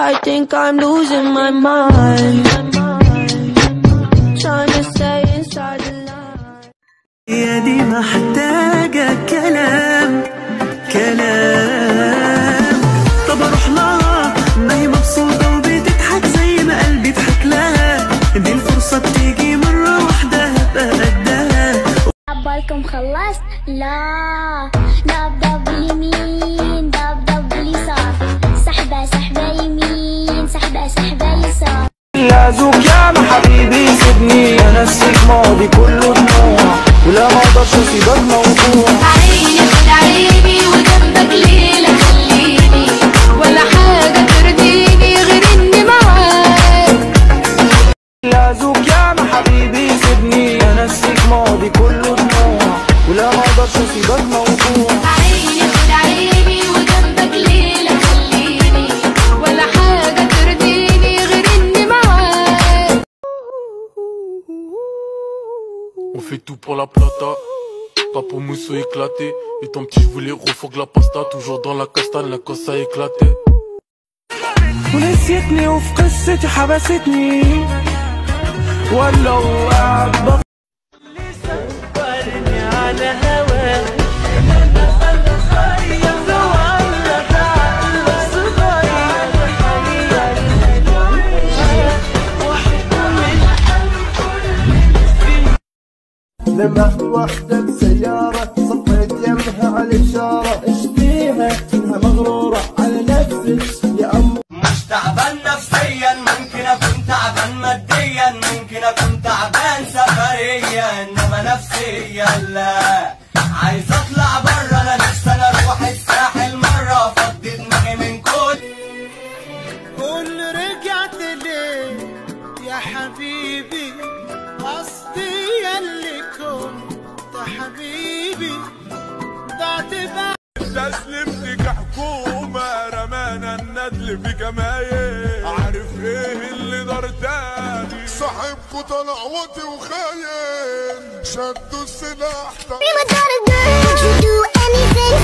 I think I'm losing my mind. Trying to stay inside the line. هي دي محتاجة كلام كلام طب اروح لها ما هي مبسوطة وبتضحك زي ما قلبي ضحك لها دي الفرصة بتيجي مرة واحدة هبقى قدها عبالكم خلصت لا دب دب اليمين دب دب اليسار سحبة سحبة يمين سحبة سحبة يسار لازوك يا ما حبيبي سيبني انسيك ماضي كله دموع ولا ما اقدرش اسيبك موضوع عيني خد عيني وجنبك ليلة خليني ولا حاجة ترضيني غير اني معاك لازوك يا ما حبيبي سيبني انسيك ماضي كله دموع ولا ما اقدرش اسيبك موضوع عيني خد عيني وجنبك ليلة خليني ولا حاجة ترضيني غير اني معاك On fait tout pour la plata, pas pour mousseau éclaté. Et ton petit, je voulais refourgue la pasta, toujours dans la castagne, la cosse a éclaté. ونسيتني وفي قصتي حبستني ولا الله على هواك لمحت واحدة بسيارة صفيت يمها على الإشارة ايش فيها انها مغرورة على نفسك يا أم مش تعبان نفسيا ممكن اكون تعبان ماديا ممكن اكون تعبان سفريا انما نفسيا لا عايز اطلع بره انا نفسي انا اروح الساحل مره افضي دماغي من كل قول رجعت ليه يا حبيبي قصدي يلي كنت حبيبي ضعت بقى استسلمت كحكومة رمانا الندل في جمايل عارف ايه اللي دار تاني صاحبكوا طلع واطي وخاين شدوا السلاح Be my daughter girl, would you do anything